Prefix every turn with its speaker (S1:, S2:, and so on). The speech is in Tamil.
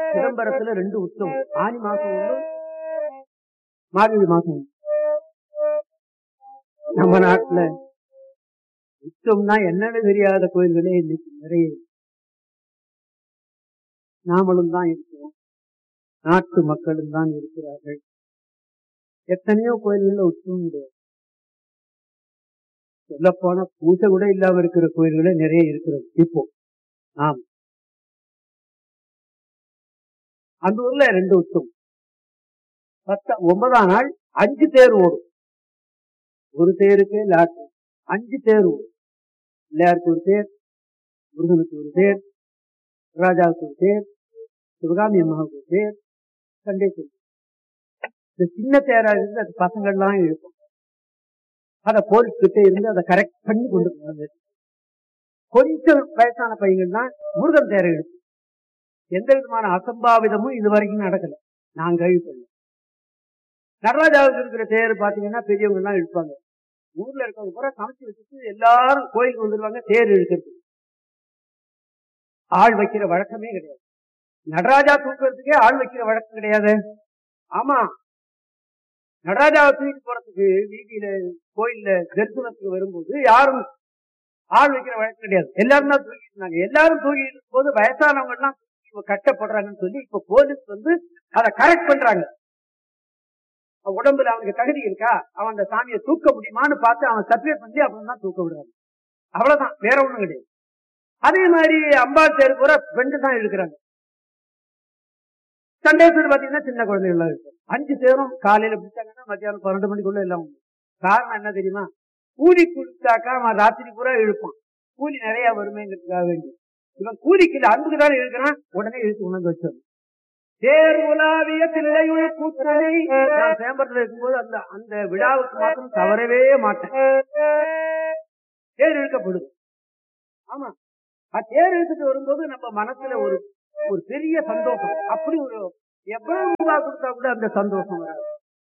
S1: சிதம்பரத்துல ரெண்டு உற்சவம் ஆனி மாசம் ஒன்று மார்கழி மாசம் ஒண்ணு. நம்ம நாட்டுல உற்சவம்னா என்னன்னு தெரியாத கோயில்களே இன்னைக்கு நிறைய இருக்கு. நாமளும் தான் இருக்கிறோம் நாட்டு மக்களும் தான் இருக்கிறார்கள் எத்தனையோ கோயில்கள்ல உற்சவம் கிடையாது சொல்ல போனா பூசை கூட இல்லாம இருக்கிற கோயில்களே நிறைய இருக்கிறது இப்போ ஆம் அந்த ஊர்ல ரெண்டு உற்சவம் பத்த ஒன்பதாம் நாள் அஞ்சு தேர் ஓடும் ஒரு தேருக்கு லாட்டு அஞ்சு தேர் ஓடும் பிள்ளையாருக்கு ஒரு தேர் முருகனுக்கு ஒரு தேர் ராஜாவுக்கு ஒரு தேர் சிவகாமி அம்மாவுக்கு ஒரு தேர் கண்டேஸ்வரி இந்த சின்ன தேரா இருந்து அது பசங்கள்லாம் இழுக்கும் அத போலீஸ் கிட்ட இருந்து அதை கரெக்ட் பண்ணி கொண்டு போவாங்க கொஞ்சம் வயசான பையங்கன்னா முருகன் தேரை இழுக்கும் எந்த விதமான அசம்பாவிதமும் இது வரைக்கும் நடக்கல நான் கழிப்பல நடராஜாவுக்கு இருக்கிற தேர் பாத்தீங்கன்னா பெரியவங்க எல்லாம் இழுப்பாங்க ஊர்ல இருக்கவங்க பூரா சமைச்சு வச்சுட்டு எல்லாரும் கோயிலுக்கு வந்துருவாங்க தேர் இழுக்கிறது ஆள் வைக்கிற வழக்கமே கிடையாது நடராஜா தூக்குறதுக்கே ஆள் வைக்கிற வழக்கம் கிடையாது ஆமா நடராஜாவை தூக்கிட்டு போறதுக்கு வீதியில கோயில்ல தரிசனத்துக்கு வரும்போது யாரும் ஆள் வைக்கிற வழக்கம் கிடையாது எல்லாரும் தான் தூக்கிட்டு இருந்தாங்க எல்லாரும் தூக்கிட்டு இருக்கும்போது வயசானவங்க எல்லாம் இப்ப கஷ்டப்படுறாங்கன்னு சொல்லி இப்ப போலீஸ் வந்து அதை கரெக்ட் பண்றாங்க அவன் உடம்புல அவனுக்கு தகுதி இருக்கா அவன் அந்த சாமியை தூக்க முடியுமான்னு பார்த்து அவன் சர்டிஃபிகேட் பண்ணி அப்புறம் தான் தூக்க விடுறாங்க அவ்வளவுதான் வேற ஒண்ணும் கிடையாது அதே மாதிரி அம்பாள் தேர் பூரா பெண்டு தான் இழுக்கிறாங்க சண்டேஸ்வரி பாத்தீங்கன்னா சின்ன குழந்தைகள் எல்லாம் இருக்கு அஞ்சு தேரும் காலையில பிடிச்சாங்கன்னா மத்தியானம் பன்னெண்டு மணிக்குள்ள எல்லாம் உண்டு. காரணம் என்ன தெரியுமா கூலி கொடுத்தாக்கா அவன் ராத்திரி பூரா இழுப்பான் கூலி நிறைய வருமேங்கிறதுக்காக வேண்டி இவன் கூலிக்கு இல்ல அன்புக்கு தானே இழுக்கிறான் உடனே இழுத்து உணர்ந்து வச்சிடணும் தேர் உலாவிய தில்லையுள் கூத்தனை நான் சேம்பரத்துல இருக்கும்போது அந்த அந்த விழாவுக்கு மாத்திரம் தவறவே மாட்டேன் தேர் இழுக்கப்படுது ஆமா அது தேர் இழுத்துட்டு வரும்போது நம்ம மனசுல ஒரு ஒரு பெரிய சந்தோஷம் அப்படி ஒரு எவ்வளவு ரூபாய் கொடுத்தா கூட அந்த சந்தோஷம் வராது